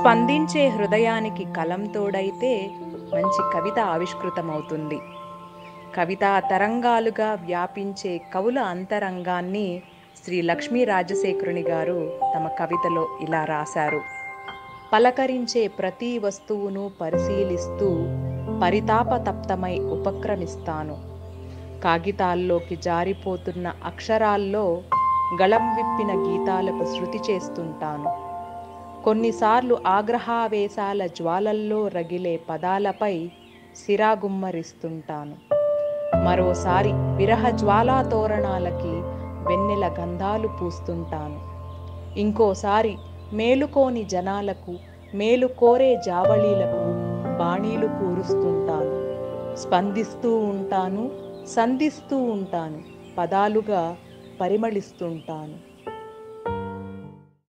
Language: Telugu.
స్పందించే హృదయానికి కలం తోడైతే మంచి కవిత ఆవిష్కృతమవుతుంది కవితా తరంగాలుగా వ్యాపించే కవుల అంతరంగాన్ని శ్రీ లక్ష్మీ రాజశేఖరుని గారు తమ కవితలో ఇలా రాశారు పలకరించే ప్రతి వస్తువును పరిశీలిస్తూ పరితాపతప్తమై ఉపక్రమిస్తాను కాగితాల్లోకి జారిపోతున్న అక్షరాల్లో గళం విప్పిన గీతాలకు శృతి చేస్తుంటాను కొన్నిసార్లు ఆగ్రహావేశాల జ్వాలల్లో రగిలే పదాలపై సిరాగుమ్మరిస్తుంటాను మరోసారి విరహ జ్వాలా తోరణాలకి వెన్నెల గంధాలు పూస్తుంటాను ఇంకోసారి మేలుకోని జనాలకు మేలు కోరే జావళీలకు బాణీలు కూరుస్తుంటాను స్పందిస్తూ ఉంటాను సంధిస్తూ ఉంటాను పదాలుగా పరిమళిస్తుంటాను